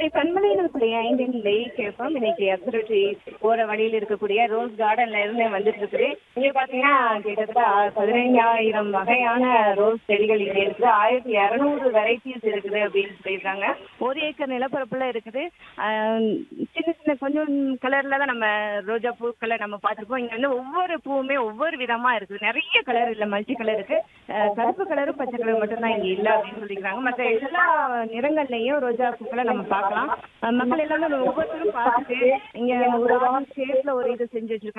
நம்மளுடைய கண்மலையினுடைய ஐந்தின் லேக் கேட்போம் இன்னைக்கு அக்ரட்டி போற வழியில் இருக்கக்கூடிய ரோஸ் கார்டன்ல இருந்து வந்துட்டு இருக்குது இங்க பாத்தீங்கன்னா கிட்டத்தட்ட பதினைஞ்சாயிரம் வகையான ரோஸ் செடிகள் இங்க இருக்குது ஆயிரத்தி இருநூறு வெரைட்டிஸ் இருக்குது அப்படின்னு சொல்லியிருக்காங்க ஒரு ஏக்கர் நிலப்பரப்புல இருக்குது ஆஹ் சின்ன சின்ன கொஞ்சம் கலர்ல தான் நம்ம ரோஜா பூக்களை நம்ம பார்த்திருப்போம் இங்க வந்து ஒவ்வொரு பூவுமே ஒவ்வொரு விதமா இருக்குது நிறைய கலர் இல்ல மல்டி கலர் இருக்கு ஆஹ் கருப்பு கலரும் பச்சை கலர் மட்டும் தான் இங்க இல்ல அப்படின்னு சொல்லியிருக்காங்க மற்ற எல்லா நிறங்கள்லயும் ரோஜா பூக்களை நம்ம பார்க்கலாம் ஆஹ் மக்கள் எல்லாமே ஒவ்வொருத்தரும் பார்த்துட்டு இங்க ஒரு ஷேப்ல ஒரு இது செஞ்சு வச்சிருக்காங்க